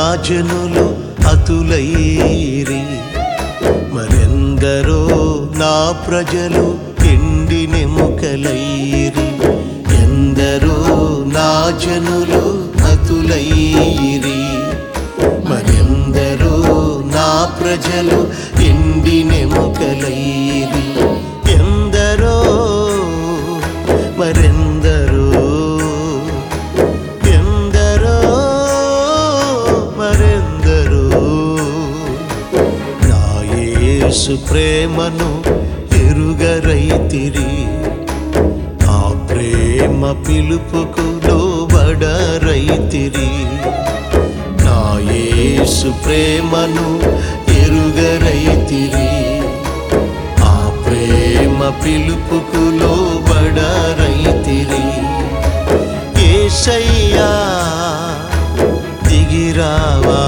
జనులు హతులైరి మరెందరో నా ప్రజలు ఎండి నెముకలైరి ఎందరో నా జనులు హతులైరి మరెందరో నా ప్రజలు ఎండి నెముకలైరి ఎందరో మరెందరో ఎందరో మరెందరో నా యేసు ప్రేమను ఎరుగరైతిరి ఆ ప్రేమ పిలుపుకు లోబడరైతిరి నా యేసు ప్రేమను ఎరుగరైతిరి ఆ ప్రేమ పిలుపుకు లోబడరైతిరి ఏసయ్యా దిగిరావా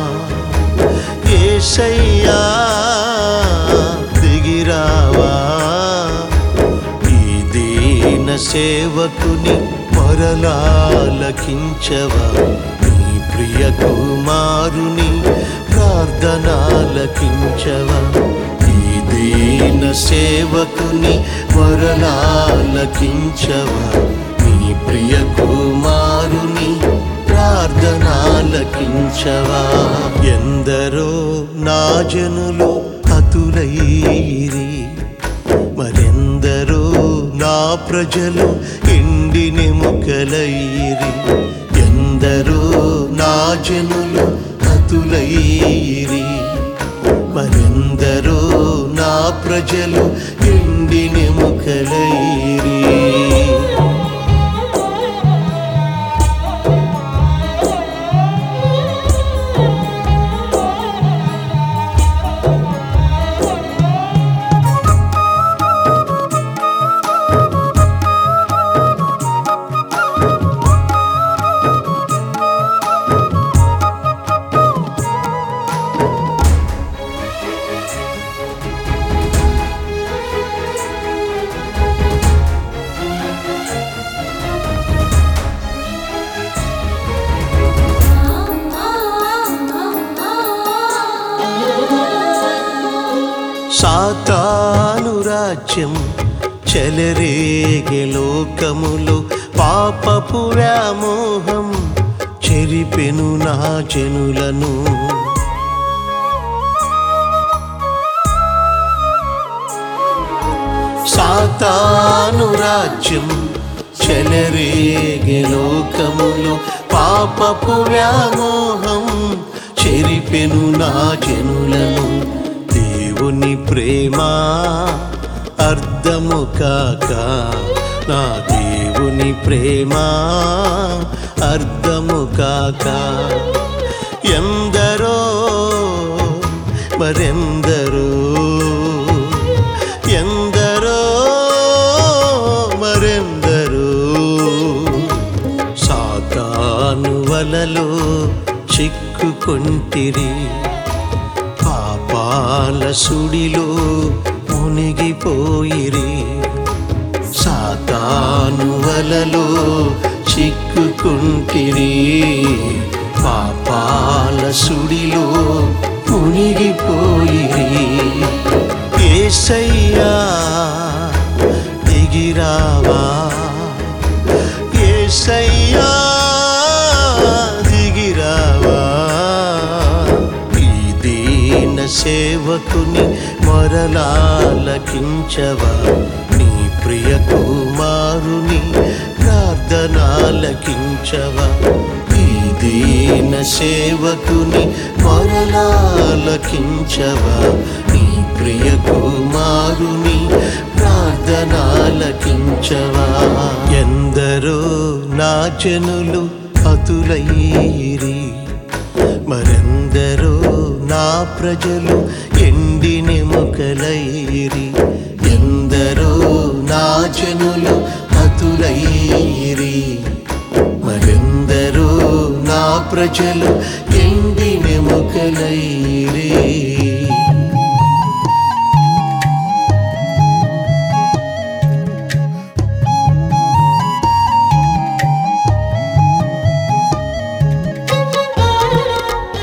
ఏసయ్యా దిగిరావా ఈ దీన సేవకుని మరలాలకించవా నీ ప్రియ కుమారుని ప్రార్థనాలకించవా ఈ దీన సేవకుని మరలాలకించవా నీ ప్రియ కుమారుని ప్రార్థనాలకించవా ఎందరో నా జనులు హతులైరి మరెందరో నా ప్రజలు ఎండి నెముకలైరి ఎందరో నా జనులు హతులైరి మరెందరో నా ప్రజలు ఎండి నెముకలైరి సాతాను రాజ్యం చెలరేగే లోకములు పాపపు వ్యామోహం చెరిపెను నా జనులను సాతాను రాజ్యం చెలరేగే లోకములు పాపపు వ్యామోహం చెరిపెను నా జనులను దేవుని ప్రేమ అర్థము కాక నా దేవుని ప్రేమ అర్థము కాక ఎందరో మరెందరో ఎందరో మరెందరో సాతాను వలలో చిక్కుకొంటిరి పాపాల సుడిలో మునిగిపోయిరి సాతాను వలలో చిక్కుకుంటిరి పాపాల సుడిలో మునిగిపోయిరి ఏసయ్యా దిగిరావా ఏసయ్యా దిగిరావా ఈ దీన సేవకుని మరలాలకించవా నీ ప్రియ కుమారుని ప్రార్థనాలకించవా ఈ దీన సేవకుని మరలాలకించవా నీ ప్రియ కుమారుని ప్రార్థనాలకించవా ఎందరో నా జనులు హతులైరి మరెందరో నా ప్రజలు ఎండి నెముకలైరి ఎందరో నా జనులు హతులైరి మరెందరో నా ప్రజలు ఎండి నెముకలైరి Thank you.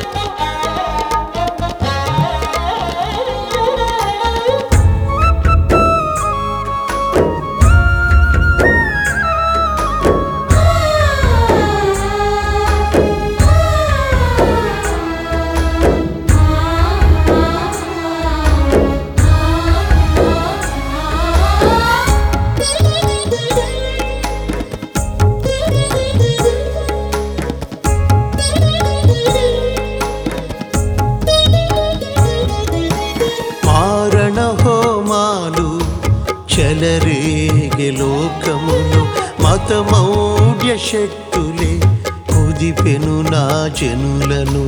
మౌఢ్య శక్తులే కుదిపెను నా జనులను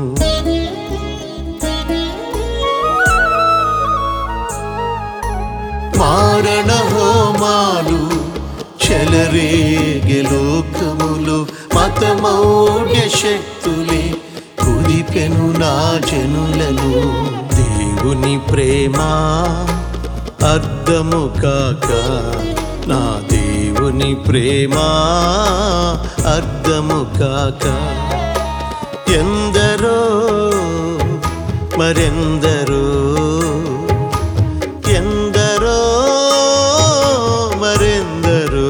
మారణ హోమాలు చెలరేగే లోకములు మతమౌఢ్య శక్తులే కుదిపెను నా జనులను దేవుని ప్రేమ అర్థము కాక నా దేవుని ప్రేమ అర్థము కాక ఎందరో మరెందరో ఎందరో మరెందరో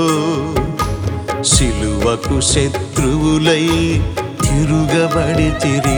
సిలువకు శత్రువులై తిరుగబడి తిరి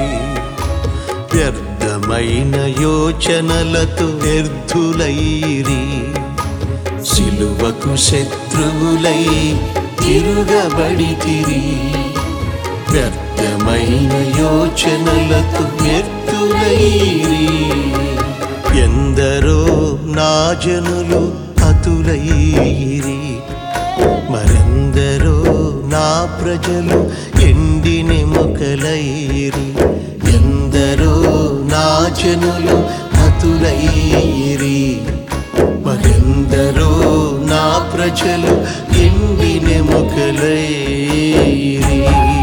వ్యర్థమైన యోచనలతో వ్యర్థులైరి సిలువకు శత్రువులై తిరుగబడి తిరి వ్యర్థమైన యోచనలతో వ్యర్థులైరి ఎందరో నా జనులు హతులైరి మరెందరో నా ప్రజలు ఎండిని మొకలైరి ఎందరో నా జనులు హతులైరి మరెందరో నా ప్రజలు ఎండిని మొకలైరి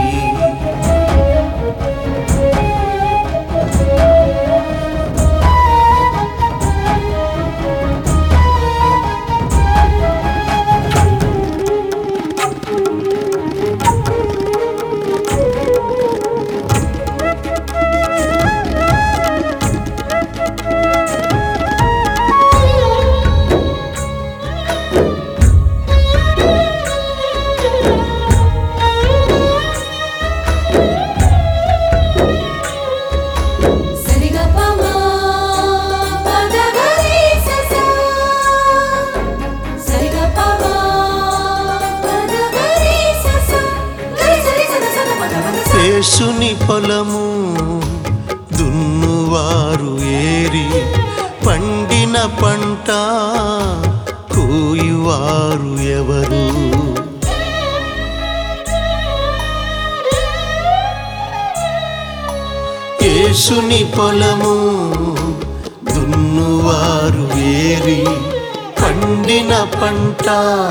సరిగపమా పదగరి ససా సరిగపమా పదగరి ససా గరి సరి సద సద పద పద స యేసుని పొలము దున్నువారు ఏరి పండిన పంట కోయువారు ఎవరు యేసుని పొలము దున్నువారు ఏరి పండిన పంట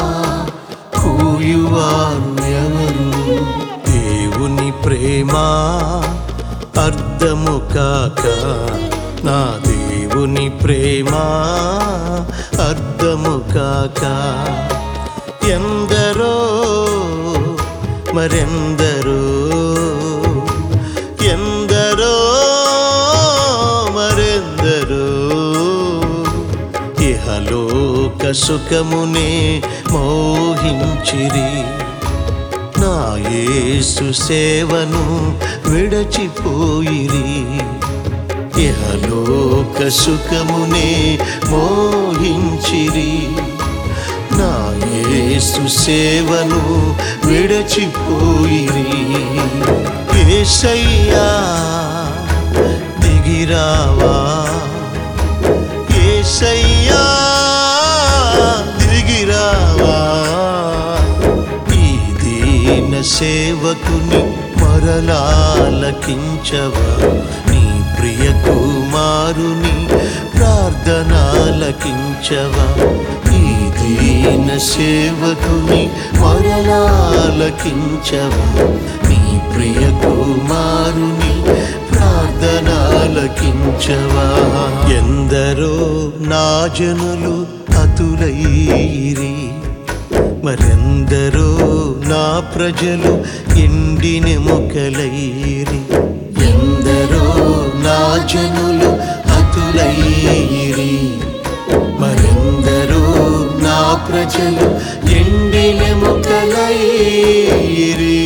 కూయువారు ఎవరు దేవుని ప్రేమ అర్థము కాక నా దేవుని ప్రేమ అర్థము కాక ఎందరో మరెందరో ఎందరో మరెందరో ఇహలోక సుఖమునే మోహించిరి నా యేసు సేవను విడచిపోయిరి ఇహలోక సుఖమునే మోహించిరి నా యేసు సేవను విడచిపోయిరి ఏసయ్యా దిగిరావా ఏసయ్యా దిగిరావా ఈ దీన సేవకుని మరలాలకించవా నీ ప్రియ కుమారుని ప్రార్థనాలకించవా ఈ దీన సేవకుని మరలాలకించవా నీ ప్రియ కుమారుని ప్రార్థనాలకించవా ఎందరో నా జనులు అతులైరి మరెందరో నా ప్రజలు ఎండిన మొకలైరి ఎందరో నా జనులు హతులైరి మరెందరో నా ప్రజలు ఎండిన మొకలైరి